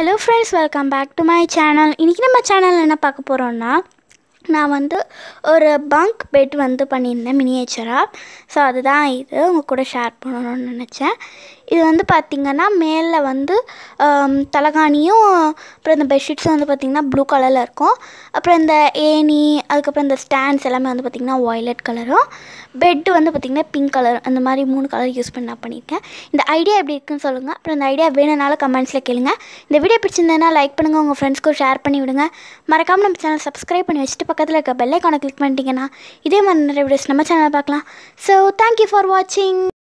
hello friends welcome back to my channel இன்றைக்கி நம்ம சேனலில் என்ன பார்க்க போகிறோன்னா நான் வந்து ஒரு பங்க் பெட் வந்து பண்ணியிருந்தேன் மினியேச்சராக ஸோ அதுதான் இது உங்கள் கூட ஷேர் பண்ணணும்னு நினச்சேன் இது வந்து பார்த்திங்கன்னா மேலே வந்து ஆம், தலகாணியும் அப்புறம் இந்த பெட்ஷீட்ஸும் வந்து பார்த்திங்கன்னா ப்ளூ கலரில் இருக்கும் அப்புறம் இந்த ஏணி அதுக்கப்புறம் இந்த ஸ்டாண்ட்ஸ் எல்லாமே வந்து பார்த்திங்கன்னா வயலட் கலரும் பெட்டு வந்து பார்த்திங்கன்னா பிங்க் கலர் அந்த மாதிரி மூணு கலர் யூஸ் பண்ணி நான் பண்ணியிருக்கேன் இந்த ஐடியா எப்படி இருக்குன்னு சொல்லுங்கள் அப்புறம் இந்த ஐடியா வேணும்னாலும் கமெண்ட்ஸில் கேளுங்க இந்த வீடியோ பிடிச்சிருந்ததுன்னா லைக் பண்ணுங்கள் உங்கள் ஃப்ரெண்ட்ஸ்க்கும் ஷேர் பண்ணி விடுங்க மறக்காமல் நம்ம சேனல் சப்ஸ்கிரைப் பண்ணி வச்சுட்டு பக்கத்தில் இருக்க பெல் ஐக்கானை கிளிக் பண்ணிட்டீங்கன்னா இதே மாதிரி நிறைய வீடியோஸ் நம்ம சேனலில் பார்க்கலாம் ஸோ தேங்க்யூ ஃபார் வாட்சிங்